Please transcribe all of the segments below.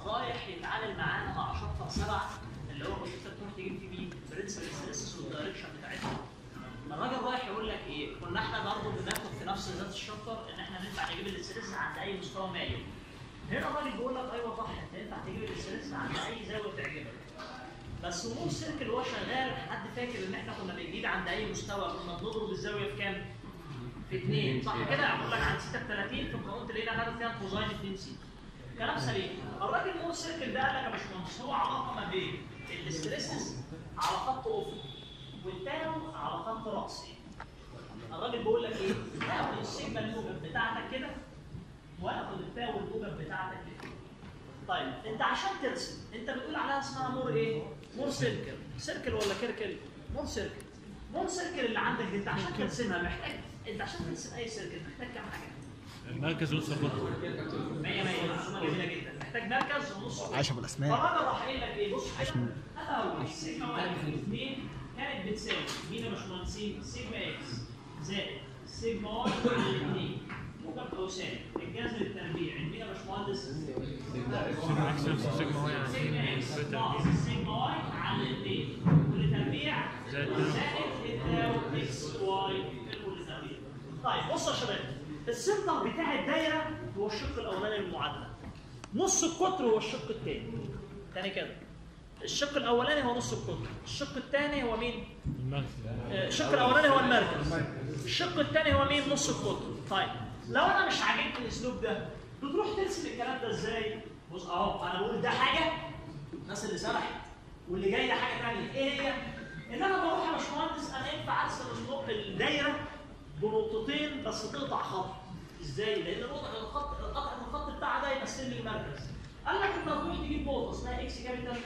رايح يتعامل معانا مع شابتر سبعه اللي هو كنت انت بتروح تجيب فيه مين؟ برنسبل ستريسز والدايركشن بتاعتها. الراجل رايح يقول لك ايه؟ كنا احنا برضه بناخد في نفس ذات الشابتر ان احنا ننفع نجيب الاستريس عند اي مستوى مالي. هنا الراجل بيقول لك ايوه صح انت ينفع تجيب الاستريس عند اي زاويه تعجبك. بس مو سيركل وهو شغال حد فاكر ان احنا كنا بنجيب عند اي مستوى كنا بنضرب الزاويه في كام؟ في 2 صح كده؟ اقول لك عند سيتا ب 30 في قانون لقينا هذا فيها كوزاين 2 سيتا. كلام سليم. الراجل مو سيركل ده قال لك يا باشمهندس هو علاقه ما بين الاستريسز على خط افقي والتاو على خط راسي. الراجل بيقول لك ايه؟ تاخد السيجما الموجب بتاعتك كده واخد التاو الموجب بتاعتك كده. طيب انت عشان ترسم انت بتقول عليها اسمها مور ايه؟ مور سيركل سيركل ولا كيركل؟ مور سيركل مور سيركل اللي عندك دي انت عشان ترسمها محتاج انت عشان ترسم اي سيركل محتاج كام حاجه؟ المركز ونص الخط 100 100 معلومه جميله جدا محتاج مركز ونص خط. عايشه بالاسماء فالراجل راح قايل لك ايه بص كده هذا هو سيجما واحد في اثنين كانت بتساوي مين يا باشمهندسين؟ سيجما اكس زائد سيجما واي على الاثنين موجب او سالب الجذر التربيع مين يا باشمهندس؟ سيجما اكس نفس سيجما واي على سيجما اكس اثنين ناقص سيجما واي على الاثنين كل تربيع زائد زائد التاو اكس واي كل تربيع طيب بصوا يا شباب السنتر بتاع الدايره هو الشق الاولاني للمعادله نص القطر هو الشق الثاني تاني كده الشق الاولاني هو نص القطر الشق الثاني هو مين المركز آه، الشق الاولاني هو المركز الشق الثاني هو مين نص القطر طيب لو انا مش عاجبني الاسلوب ده بتروح ترسم الكلام ده ازاي بص اهو انا بقول ده حاجه الناس اللي سرحت واللي جاي ده حاجه ثانيه ايه هي ان انا بروح يا باشمهندس انا ينفع ارسم النق- الدايره بنقطتين بس تقطع خط ازاي لان النقطه الخط قطعه الخط بتاعها ده يمثل لي المركز قال لك انت هتروح تجيب نقطه اسمها اكس كابيتال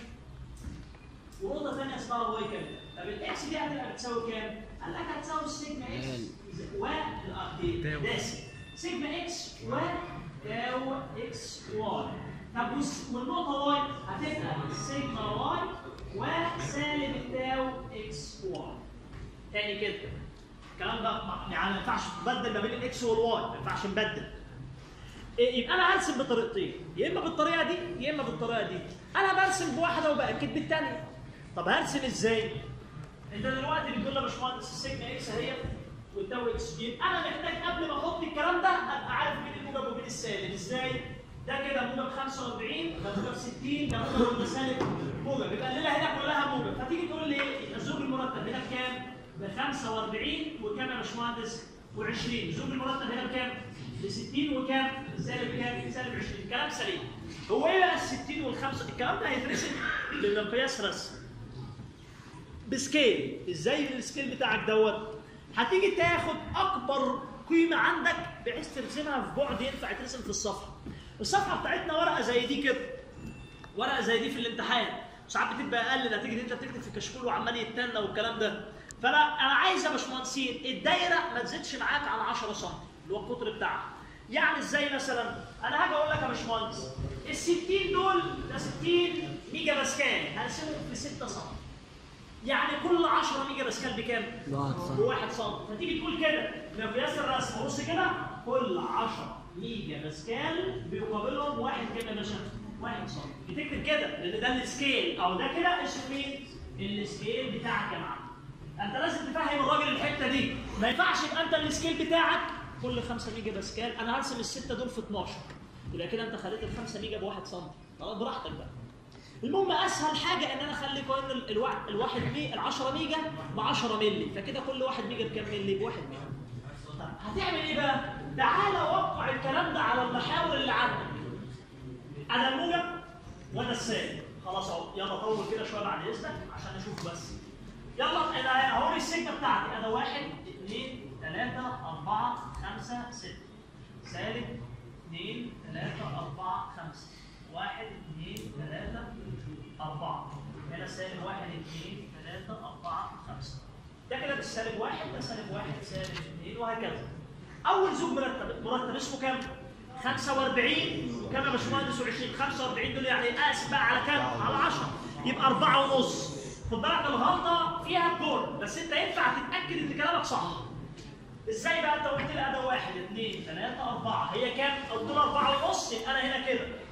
ونقطة ثانية اسمها واي كابيتال، طب الاكس دي هتبقى بتساوي كام؟ قال لك هتساوي السيجما اكس و تاو. داسم سيجما اكس و تاو اكس واي طب والس- والنقطة واي هتبقى سيجما واي وسالب التاو اكس واي تاني كده الكلام ده ما- يعني ما ينفعش تبدل ما بين الاكس والواي ما ينفعش نبدل إيه، يبقى انا هرسم بطريقتين يا اما بالطريقه دي يا اما بالطريقه دي انا برسم بواحده وباكد بالثانيه طب هرسم ازاي انت دلوقتي بتقول لي يا باشمهندس السيجما اكس اهي والتاو اكس يبقى انا محتاج قبل ما احط الكلام ده ابقى عارف مين الموجب ومين السالب ازاي ده كده موجب 45 ده موجب 60 ده موجب وده سالب موجب يبقى الليله هنا كلها موجب فتيجي تقول لي ايه الزوج المرتب هنا بكام؟ ب 45 وكام يا باشمهندس؟ و20 زوج المرتب هنا بكام؟ ب 60 وكام؟ سالب كام؟ سالب 20 كلام سليم هو ايه بقى ال 60 والخمسه؟ الكلام ده هيترسم بالمقياس رسم بسكيل ازاي السكيل بتاعك دوت هتيجي تاخد اكبر قيمه عندك بحيث ترسمها في بعد ينفع يترسم في الصفحه الصفحه بتاعتنا ورقه زي دي كده ورقه زي دي في الامتحان ساعات بتبقى اقل نتيجه انت بتكتب في كشكول وعمال يتنى والكلام ده فانا انا عايز يا باشمهندسين الدايره ما تزيدش معاك عن 10 سم اللي هو القطر بتاعها يعني ازاي مثلا انا هاجي اقول لك يا باشمهندس ال 60 دول ده 60 ميجا باسكال هنقسمهم في 6 سم يعني كل 10 ميجا باسكال بكام؟ واحد سم. بواحد سم فتيجي تقول كده مقياس الرسم بص كده كل 10 ميجا باسكال بيقابلهم واحد كام يا باشا؟ واحد سم بتكتب كده لان ده السكيل او ده كده اسمه مين؟ السكيل بتاعك يا معلم انت لازم تفهم الراجل الحته دي ما ينفعش يبقى انت السكيل بتاعك كل 5 ميجا باسكال انا هرسم السته دول في 12 يبقى كده انت خليت ال 5 ميجا بواحد سم خلاص براحتك بقى المهم اسهل حاجه ان انا اخلي قوانين ال- الوا- الواحد مي ال 10 ميجا ب 10 مللي فكده كل واحد ميجا بكام مللي؟ بواحد مللي. طب هتعمل ايه بقى؟ تعالى وقع الكلام ده على المحاور اللي عندك. انا الموجب وانا السالب خلاص اهو يلا طول كده شويه بعد اذنك عشان نشوف بس. يلا انا اهو السكه بتاعتي انا واحد اثنين ثلاثه اربعه خمسه سته. سالب اثنين ثلاثه اربعه خمسه. واحد اثنين ثلاثة أربعة هنا سالب واحد اثنين ثلاثة أربعة خمسة ده كده بالسالب واحد ده سالب واحد سالب اثنين وهكذا أول زوج مرتب مرتب اسمه كام؟ 45 وكام يا باشمهندس و20 45 دول يعني اقسم بقى على كام؟ على 10 يبقى 4 ونص خد بالك الغلطة فيها الجول بس أنت ينفع تتأكد إن كلامك صح ازاي بقى انت قلت لي اداه واحد اثنين ثلاثة أربعة هي كام؟ قلت له أربعة ونص يبقى أنا هنا كده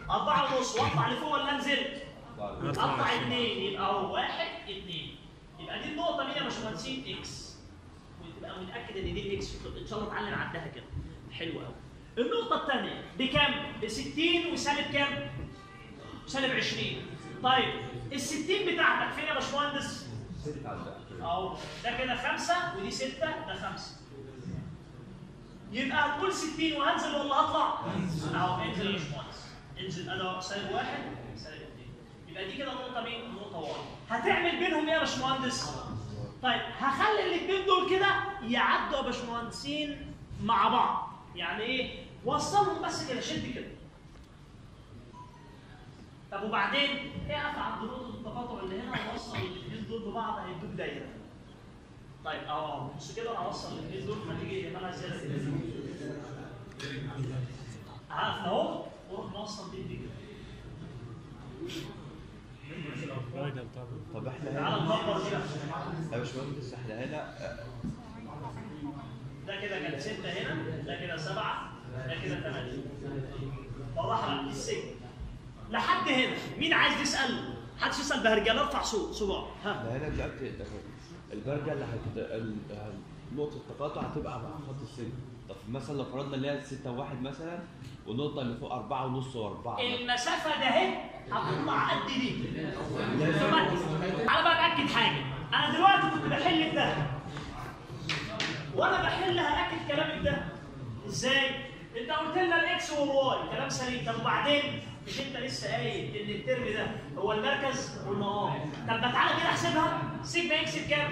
4 ونص واطلع لفوق ولا انزل؟ اطلع اطلع 20. 2 يبقى هو 1 2 يبقى دي النقطه مين يا باشمهندسين اكس وتبقى متاكد ان دي الاكس ان شاء الله اتعلم عندها كده حلو قوي النقطه الثانيه بكام؟ ب 60 وسالب كام؟ سالب 20 طيب ال 60 بتاعتك فين يا باشمهندس؟ اهو ده كده 5 ودي 6 ده 5 يبقى هتقول 60 وهنزل ولا هطلع؟ اهو انزل يا باشمهندس انزل انا سالب واحد سالب اثنين يبقى دي كده نقطة مين؟ نقطة واحد هتعمل بينهم ايه يا باشمهندس؟ طيب هخلي الاثنين دول كده يعدوا يا باشمهندسين مع بعض يعني ايه؟ وصلهم بس كده شد كده طب وبعدين اقف عند نقطة التقاطع اللي هنا ووصل الاثنين دول ببعض هيدوك دايرة طيب اه بص كده انا هوصل الاثنين دول هتيجي مالها زيادة كده عارف اهو وروح موصل دي دي كده الفايدة بتاع طب احنا تعالى هنا نكبر دي بقى يا باشمهندس احنا هنا آه، ده كده كان ستة هنا ده كده سبعة ده كده ثمانية بالراحة بقى دي السجن لحد هنا مين عايز يسأل؟ محدش يسأل بهرجله ارفع صوت صباع ها احنا هنا دلوقتي البرجة اللي هت ال- نقطة التقاطع هتبقى مع خط السن طب مثلا لو فرضنا اللي هي 6 1 مثلا والنقطة اللي فوق 4 ونص و4 المسافة ده اهي هتطلع قد دي ثم انا بقى اتاكد حاجة انا دلوقتي كنت بحل ده وانا بحل هاكد كلامك ده ازاي؟ انت قلت لنا الاكس والواي كلام سليم طب وبعدين مش انت لسه قايل ان الترم ده هو المركز والمقام طب ما تعالى كده احسبها سيجما اكس بكام؟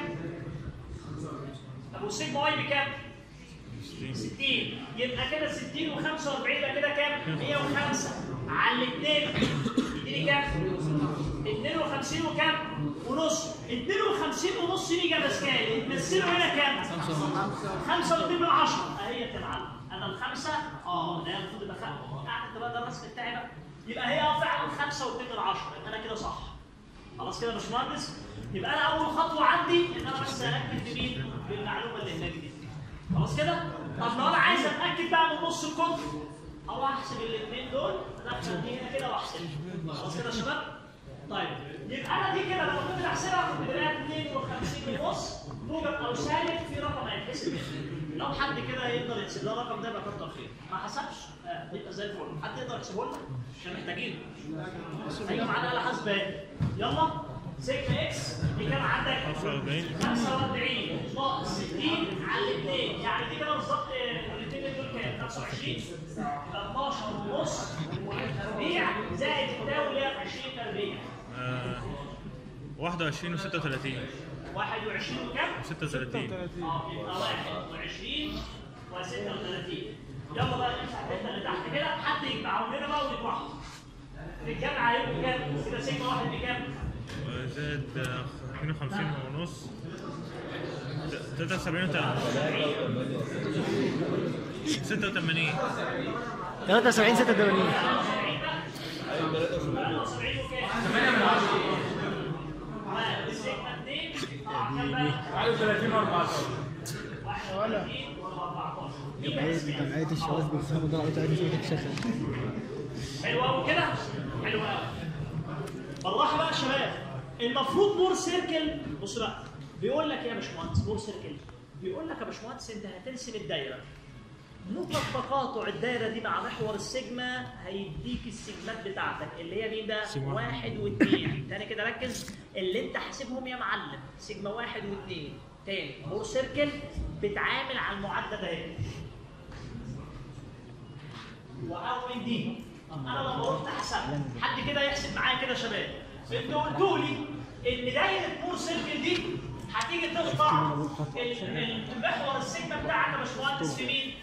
طب والسيجما واي بكام؟ 60 يبقى كده 60 و45 يبقى كده كام؟ 105 على الاثنين يديني كام؟ 52 وكام؟ ونص 52 ونص ميجا باسكال يتمثلوا هنا كام؟ 5 و2 من 10 اهي يا معلم انا الخمسه اه ده المفروض يبقى خمسه قاعد انت بقى ده الرسم بتاعي بقى يبقى هي اه فعلا 5 و2 من 10 يبقى انا كده صح خلاص كده يا باشمهندس يبقى انا اول خطوه عندي ان انا بس اركز في مين؟ بالمعلومه اللي هناك دي خلاص كده؟ طب لو انا عايز اتاكد بقى من نص الكتر اروح احسب الاثنين دول ادخل دي هنا كده واحسب خلاص كده يا شباب؟ طيب يبقى انا دي كده لما كنت بحسبها كنت بلاقي 52 ونص موجب او سالب في رقم هيتحسب لو حد كده يقدر يحسب لنا الرقم ده يبقى كتر خير ما حسبش آه، يبقى زي الفل حد يقدر يحسبه لنا عشان محتاجينه ايوه معانا على حسبان يلا سيجما اكس دي كام عندك 45 45 ناقص 60 على الاثنين يعني دي كده بالظبط الاثنين دول كام 25 13 ونص تربيع زائد التاو اللي هي 20 تربيع آه، 21 و 36 21 وكام؟ 36 اه يبقى 21 و36 يلا بقى نمسح الحته اللي تحت كده حد يجمعهم لنا بقى ونجمعهم في الجامعه هيبقوا كام؟ كده سيجما واحد بكام؟ زائد آه، 52 ونص 73 و 86 73 86 73 وكام؟ 8 سيجما 2 اه كام بقى؟ 31 و14 31 و14 جمعية جمعية الشباب بيفهموا ده عايز يثبت الشاشة حلو قوي كده حلو قوي بالراحه بقى يا شباب المفروض مور سيركل بص بقى بيقول لك ايه يا باشمهندس مور سيركل بيقول لك يا باشمهندس انت هترسم الدايره نقطة تقاطع الدايرة دي مع محور السيجما هيديك السيجمات بتاعتك اللي هي مين بقى؟ سيجما واحد واثنين، تاني كده ركز اللي انت حاسبهم يا معلم سيجما واحد واثنين، تاني مور سيركل بتعامل على المعدل ده هنا. واول دي طب انا لما قلت حسبت حد كده يحسب معايا كده يا شباب انتوا قلتوا لي ان دايره مور سيركل دي هتيجي تقطع ال- ال- المحور السيجما بتاعك يا باشمهندس في مين؟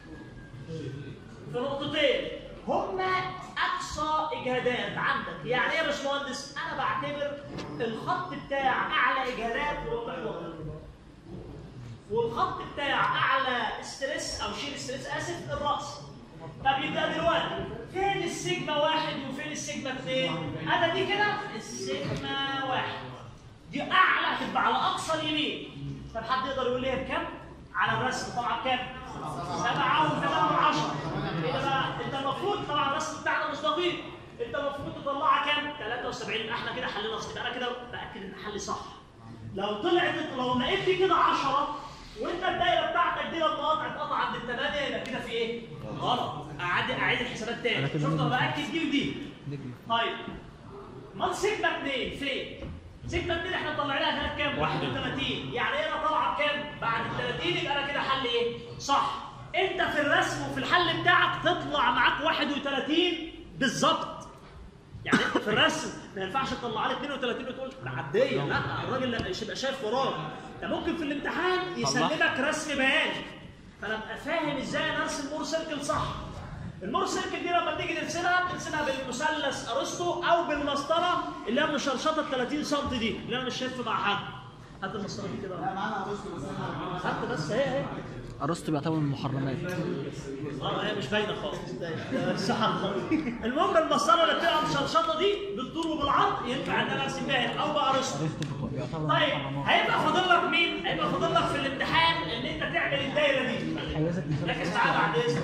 في نقطتين هما اقصى اجهادات عندك يعني ايه يا باشمهندس؟ انا بعتبر الخط بتاع اعلى اجهادات هو المحور ده والخط بتاع اعلى ستريس او شيل ستريس اسف الراس طب يبقى دلوقتي فين السيجما واحد وفين السيجما اثنين؟ انا دي كده السيجما واحد دي اعلى تبقى على اقصى اليمين طب حد يقدر يقول لي هي بكام؟ على الرسم طبعا كام؟ سبعة وثمانية من عشرة ايه ده بقى؟ انت المفروض طبعا الرسم بتاعنا مش دقيق انت المفروض تطلعها كام 73 احنا كده حلينا صح انا كده باكد ان حلي صح لو طلعت لو لقيت دي كده 10 وانت الدايره بتاعتك دي لما قطعت قطع عند الثمانيه يبقى كده في ايه؟ غلط اعيد اعيد الحسابات تاني أنا كده شفت نجم. انا باكد دي ودي نجم طيب امال سيجما 2 فين؟ سيجما 2 احنا طلعناها كانت كام؟ 31 يعني انا طالعه بكام؟ بعد ال 30 يبقى انا كده حل ايه؟ صح انت في الرسم وفي الحل بتاعك تطلع معاك 31 بالظبط يعني انت في الرسم ما ينفعش تطلع لي 32 وتقول ده عاديه لا الراجل لا- مش يبقى شايف وراك ده ممكن في الامتحان يسلمك رسم بياني فانا ابقى فاهم ازاي انا ارسم مور سيركل صح المور سيركل دي لما تيجي نرسمها بنرسمها بالمثلث ارسطو او بالمسطره اللي هي مشرشطه ال 30 سم دي اللي انا مش شايفها مع حد هات المسطره دي كده لا معانا ارسطو بس هات بس اهي اهي ارسطو بيعتبر من المحرمات اه هي مش باينه خالص الصحة المهم المسطره اللي بتبقى مشرشطه دي بالطول وبالعرض ينفع ان انا ارسم بيها هنا او بارسطو ارسطو بيعتبر من طيب المحرمات هيبقى فاضل لك مين؟ هيبقى فاضل لك في الامتحان ان انت تعمل الدايره دي حيزك مثال ركز معايا بعد اذنك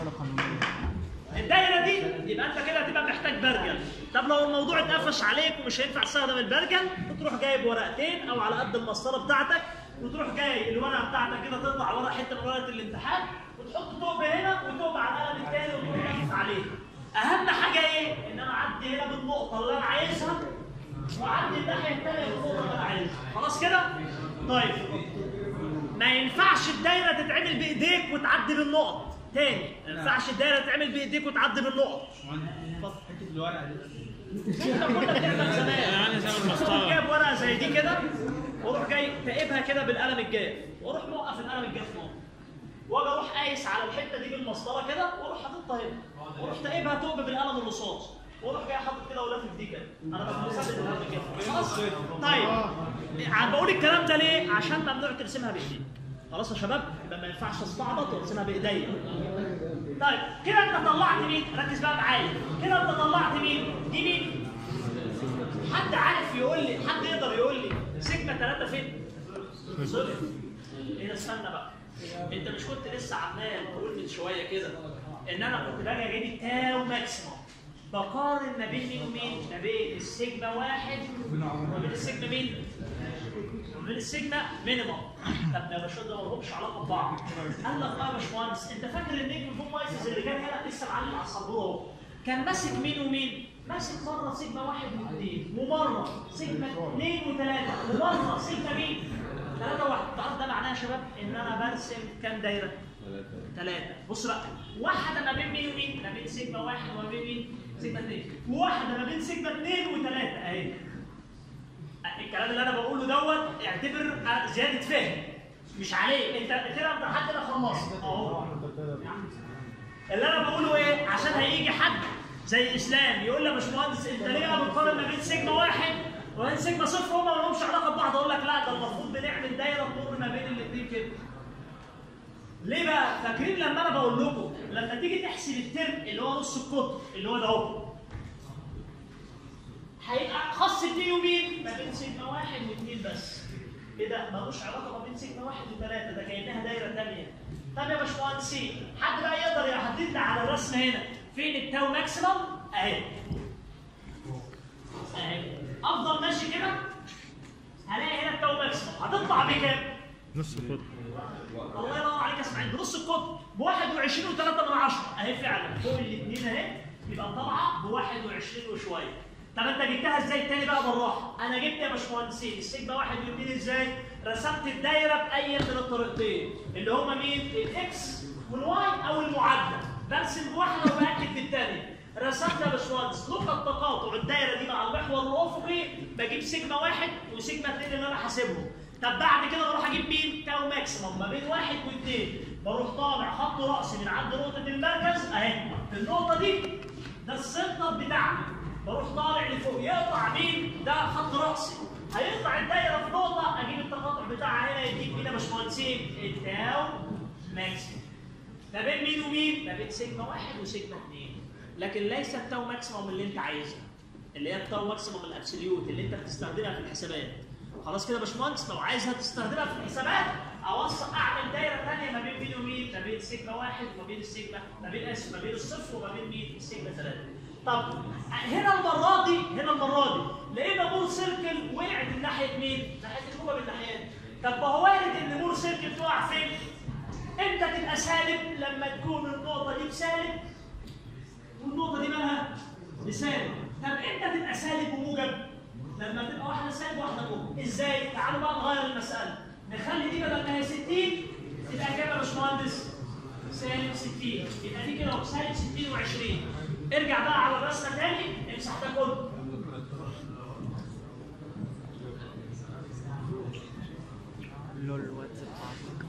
الدايره دي يبقى انت كده هتبقى محتاج برجل طب لو الموضوع اتقفش عليك ومش هينفع تستخدم البرجل تروح جايب ورقتين او على قد المسطره بتاعتك وتروح جاي الورقه بتاعتك كده تطلع ورقه حته من ورقه الامتحان وتحط ثوب هنا وثوب على القلم الثاني وتروح لافف عليه اهم حاجه ايه؟ ان انا اعدي هنا بالنقطه اللي انا عايزها واعدي الناحيه الثانيه بالنقطه اللي انا عايزها خلاص كده؟ طيب ما ينفعش الدايره تتعمل بايديك وتعدي بالنقط تاني ما ينفعش الدايره تتعمل بايديك وتعدي بالنقط حته الورقه دي انت كنا بنعمل زمان يعني زي تروح المسطره جايب ورقه زي دي كده واروح جاي تقيبها كده بالقلم الجاف واروح موقف القلم الجاف نقط واجي اروح قايس على الحته دي بالمسطره كده واروح حاططها هنا واروح تقيبها توب بالقلم الرصاص واروح جاي حاطط كده ولافف دي كده انا ببقى مثبت القلم الجاف خلاص طيب ع- بقول الكلام ده ليه عشان ممنوع ترسمها بايديك خلاص يا شباب يبقى ما ينفعش استعبط وارسمها بايديا طيب كده انت طلعت مين ركز بقى معايا كده انت طلعت مين دي مين حد عارف يقول لي حد يقدر يقول لي سيجما 3 فين صفر ايه ده استنى بقى انت مش كنت لسه عمال تقول من شويه كده ان انا كنت باجي اجيب التاو ماكسيموم بقارن ما بين مين ومين؟ ما بين السيجما واحد وما بين السيجما مين؟ وما بين السيجما مينيموم طب يا باشا ده ما لهمش علاقه ببعض قال لك اه يا باشمهندس انت فاكر النجم الفون مايسز اللي كان هنا لسه معلم على السبوره اهو كان ماسك مين ومين؟ ماسك مره سيجما واحد واثنين ومره سيجما اثنين وثلاثه ومره سيجما مين؟ ثلاثه واحد تعرف ده معناه يا شباب ان انا برسم كام دايره؟ ثلاثة بص بقى واحدة ما بين مين ومين؟ ما بين سيجما واحد وما بين مين؟ سيجما اثنين وواحدة ما بين سيجما اثنين وثلاثة اهي الكلام اللي انا بقوله دوت اعتبر زيادة فهم مش عليك انت كده انت لحد ما خلصت اهو اللي انا بقوله ايه؟ عشان هيجي حد زي اسلام يقول لي يا باشمهندس انت ليه بقى بتقارن ما بين سيجما واحد وما بين سيجما صفر هما ما لهمش علاقه ببعض اقول لك لا ده المفروض بنعمل دايره تمر ما بين الاثنين كده ليه بقى؟ فاكرين لما انا بقول لكم لما تيجي تحسب الترم اللي هو نص القطر اللي هو ده اهو هيبقى خاص بمين ومين؟ ما بين سيجما واحد واثنين بس. ايه ده؟ ملوش علاقه ما بين سيجما واحد وثلاثه ده كانها دايره ثانيه. طب يا باشمهندسين حد بقى يقدر يحدد لي على الرسم هنا فين التاو ماكسيمم؟ اهي. اهي. افضل ماشي كده هلاقي هنا التاو ماكسيمم هتطلع بكام؟ نص فوت الله ينور عليك يا اسماعيل بنص القطر ب 21 و3 من 10 اهي فعلا فوق الاثنين اهي يبقى طالعه ب 21 وشويه طب انت جبتها ازاي تاني بقى بالراحه انا جبت يا باشمهندسين السيجما واحد واثنين ازاي رسمت الدايره باي من الطريقتين اللي هما مين الاكس والواي او المعادله برسم بواحده وباكد بالثانيه رسمت يا باشمهندس نقطه تقاطع الدايره دي مع المحور الافقي بجيب سيجما واحد وسيجما اثنين اللي انا حاسبهم طب بعد كده بروح اجيب مين؟ تاو ماكسيموم ما بين واحد واثنين بروح طالع خط راسي من عند نقطة المركز اهي في النقطة دي ده السنتر بتاعنا بروح طالع لفوق يقطع مين؟ ده خط راسي هيقطع الدايرة في نقطة اجيب التقاطع بتاعها هنا يديك مين يا باشمهندسين؟ التاو ماكسيموم ما بين مين ومين؟ ما بين سيجما واحد وسيجما اثنين لكن ليس التاو ماكسيموم اللي انت عايزها اللي هي التاو ماكسيموم الابسوليوت اللي انت بتستخدمها في الحسابات خلاص كده يا باشمهندس لو عايزها تستخدمها في الحسابات اوصل اعمل دايره ثانيه ما بين مين ومين ما بين سيجما واحد وما بين السيجما ما بين اسف ما بين الصفر وما بين مين السيجما ثلاثه طب هنا المره دي هنا المره دي لقينا مور سيركل وقعت الناحيه مين؟ ناحيه الموجب الناحيه طب ما هو وارد ان مور سيركل تقع فين؟ امتى تبقى سالب؟ لما تكون النقطه دي بسالب والنقطه دي مالها؟ بسالب طب امتى تبقى سالب وموجب؟ لما تبقى واحده سالب وواحده موجب ازاي؟ تعالوا بقى نغير المساله نخلي دي بدل ما هي 60 تبقى كام يا باشمهندس؟ سالب 60 يبقى دي كده سالب 60 و20 ارجع بقى على الرسمه تاني امسح ده كله لول واتس بتاعتك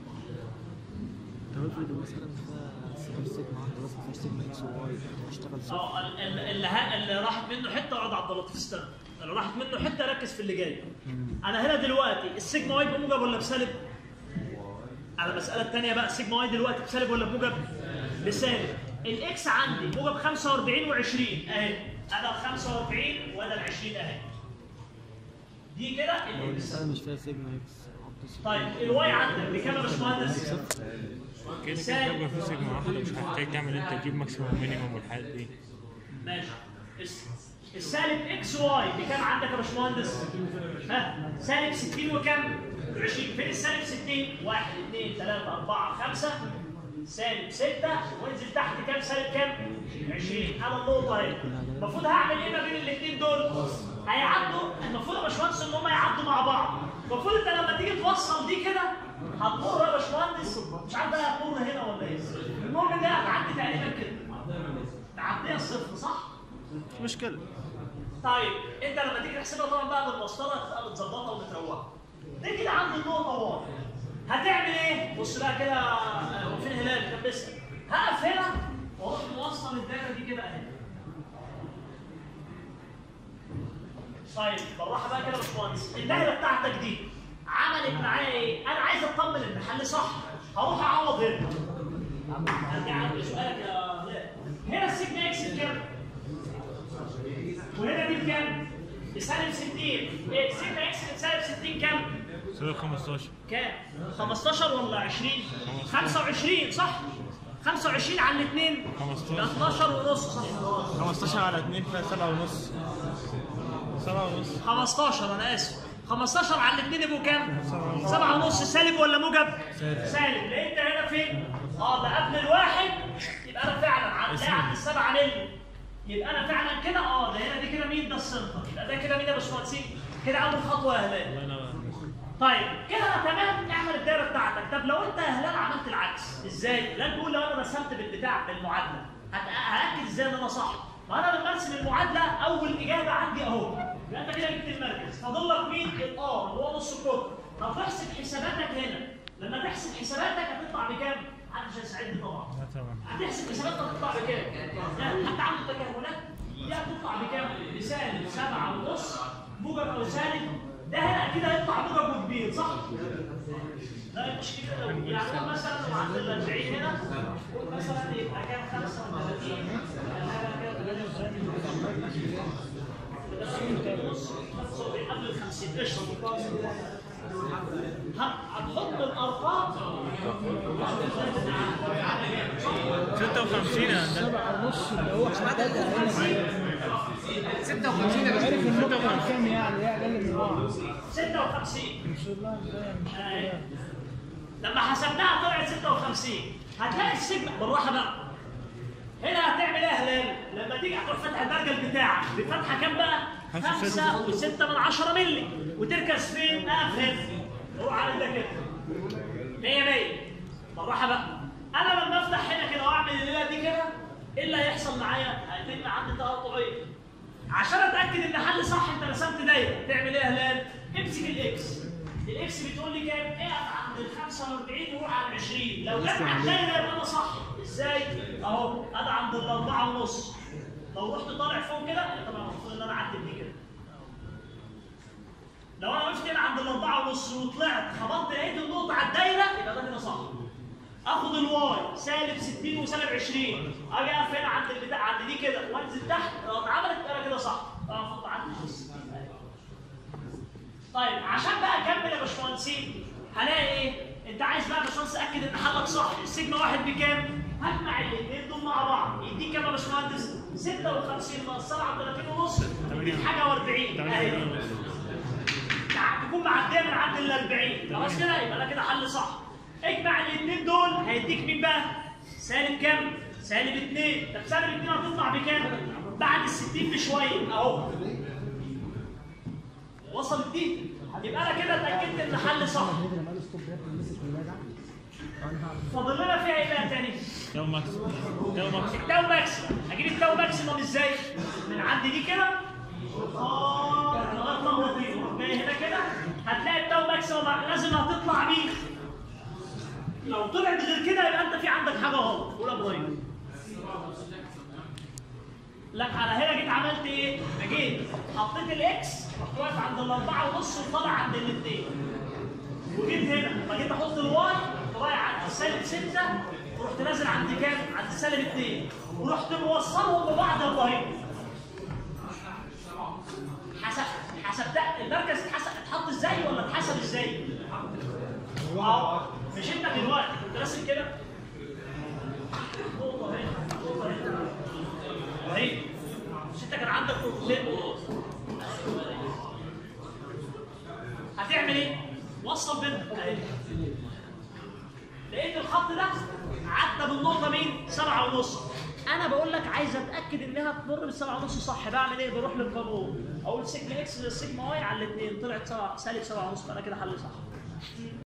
طب افرض مثلا ده صفر سيجما واحدة بس مفيهاش سيجما اكس وواي هشتغل صفر اه ال- ال- اللي ها اللي راحت منه حته اقعد على الضلط استنى اللي راحت منه حته ركز في اللي جاي انا هنا دلوقتي السيجما واي بموجب ولا بسالب؟ على المساله الثانيه بقى السيجما واي دلوقتي بسالب ولا بموجب؟ بسالب الاكس عندي موجب 45 و20 اهي انا ال 45 وانا ال 20 اهي دي كده لو الاكس المسألة مش فيها سيجما اكس حط صفر طيب الواي عندك بكام يا باشمهندس؟ كده كده بيبقى في سيجما واحدة مش هتحتاج تعمل انت تجيب ماكسيموم مينيموم والحاجات دي ماشي الس- السالب اكس واي بكام عندك يا باشمهندس؟ ها سالب 60 وكام؟ 20 فين السالب 60؟ 1 2 3 4 5 سالب 6 وانزل تحت كام سالب كام؟ 20 انا النقطه اهي المفروض هعمل ايه ما بين الاثنين دول؟ هيعدوا المفروض يا باشمهندس ان هم يعدوا مع بعض المفروض انت لما تيجي توصل دي كده هتمر يا باشمهندس مش عارف بقى هتمر هنا ولا ايه؟ المهم ان هي هتعدي تقريبا كده تعديها الصفر صح؟ مش مشكلة طيب انت لما تيجي تحسبها طبعا بقى بالمسطره تبقى متظبطه ومتروقه. دي كده عند النقطه واحد. هتعمل ايه؟ بص بقى كده آه، هو فين هلال كان بيسال. هقف هنا واروح موصل الدايره دي كده اهي. طيب بالراحه بقى كده يا باشمهندس الدايره بتاعتك دي عملت معايا ايه؟ انا عايز اطمن ان الحل صح هروح اعوض هنا. ارجع لسؤالك يا هلال. هنا السيجما اكس بكام؟ وهنا دي بكام؟ بسالب 60 إيه، سيجما اكس بسالب 60 كام؟ سالب 15 كام؟ 15 ولا 20؟ 25 صح؟ 25 على الاثنين 15. 12 ونص صح 15 على 2 فيها 7 ونص 7 ونص 15 انا اسف 15 على الاثنين يبقوا كام؟ 7 ونص سالب ولا موجب؟ سالب لقيت هنا فين؟ اه ده قبل الواحد يبقى انا فعلا عند لا عند السبعه مللي يبقى انا فعلا كده اه ده هنا دي كده مين ده السنتر يبقى ده كده مين يا باشمهندسين؟ كده اول خطوه يا هلال الله ينور طيب كده انا تمام اعمل الدايره بتاعتك طب لو انت يا هلال عملت العكس ازاي؟ لا تقول لو انا رسمت بالبتاع بالمعادله هت- هاكد ازاي ان انا صح؟ ما انا لما ارسم المعادله اول اجابه عندي اهو يبقى انت كده جبت المركز فاضل لك مين؟ الار اللي هو نص القطر طب احسب حساباتك هنا لما تحسب حساباتك هتطلع بكام؟ محدش هيساعدني طبعا لا طبعا هتحسب حساباتك هتطلع بكام؟ لا، حتى عامل تكهنات دي هتطلع بكام؟ بسالب سبعة ونص موجب أو سالب ده هنا أكيد هيطلع موجب وكبير صح؟ لا مش كده لو يعني هو مثلا لو عند ال 40 هنا قول مثلا يبقى كام 35 قبل ال 50 قشطه هتحط الارقام 56 يا هندسة ونص اللي هو محتاجها هنا 56 عارف النقطة كام يعني هي أقل من بعض 56 مش الله ازاي مش آه. لما حسبناها طلعت 56 هتلاقي السيجما بالراحه بقى هنا هتعمل ايه يا هلال؟ لما تيجي هتروح فاتح البرجل بتاعك بفتحه كام بقى؟ خمسة 5 و6 من 10 مللي وتركز فين؟ اقف هنا روح عامل ده كده 100 100 بالراحه بقى انا لما افتح هنا كده واعمل الليله دي كده ايه اللي هيحصل معايا؟ هيبقى عندي تقاطعيه عشان اتاكد ان حل صح انت رسمت دايره تعمل ايه يا هلال؟ امسك الاكس الاكس بتقول لي كام؟ اقف عند ال 45 وروح على ال 20 لو جت على الدايره يبقى انا صح ازاي؟ اهو انا عند الاربعه ونص لو رحت طالع فوق كده طبعا المفروض ان انا اعدل دي كده لو انا وقفت هنا عند الاربعه ونص وطلعت خبطت لقيت النقطه على الدايره يبقى ده كده صح اخد الواي سالب 60 وسالب 20 اجي اقف هنا عند البتاع عند دي كده وانزل تحت لو اتعملت يبقى أنا كده صح طبعا فوق عندي طيب عشان بقى اكمل يا باشمهندسين هلاقي ايه؟ انت عايز بقى يا باشمهندس تاكد ان حلك صح السيجما واحد بكام؟ هجمع الاثنين دول مع بعض يديك كام يا باشمهندس؟ 56 ناقص 37 ونص دي حاجه و40 اهي تع- تكون معديه من عند ال 40 خلاص كده يبقى ده كده حل صح اجمع الاثنين دول هيديك مين بقى؟ سالب كام؟ سالب 2 طب سالب 2 هتطلع بكام؟ بعد ال 60 بشويه اهو وصلت دي يبقى انا كده اتاكدت ان الحل صح فاضل لنا فيها ايه بقى تاني؟ تاو ماكسيموم تاو ماكسيموم التاو ماكسيمم هجيب التاو ماكسيمم ازاي؟ من عند دي كده اه لغايه لحظه دي تروح جاي هنا كده هتلاقي التاو ماكسيمم لازم هتطلع بيه لو طلعت غير كده يبقى انت في عندك حاجه غلط قول يا ابراهيم لا انا هنا جيت عملت ايه؟ أنا جيت حطيت الاكس رحت واقف عند الاربعه ونص وطالع عند الاثنين وجيت هنا لما جيت احط الواي رايح عند سالب 6 ورحت نازل عند كام؟ عند سالب 2 ورحت موصلهم ببعض يا ابراهيم حسب حسبت المركز اتحسب اتحط ازاي ولا اتحسب ازاي؟ اه مش انت دلوقتي كنت راسم كده نقطة هنا نقطة هنا اهي مش انت كان عندك نقطتين هتعمل ايه؟ وصل بينهم اهي لقيت الخط ده عدى بالنقطة مين؟ سبعة ونص أنا بقول لك عايز أتأكد إنها تمر بالسبعة ونص صح بعمل إيه؟ بروح للقانون أقول سيجما إكس زي سيجما واي على الاتنين طلعت سبعة سالب سبعة ونص فأنا كده حل صح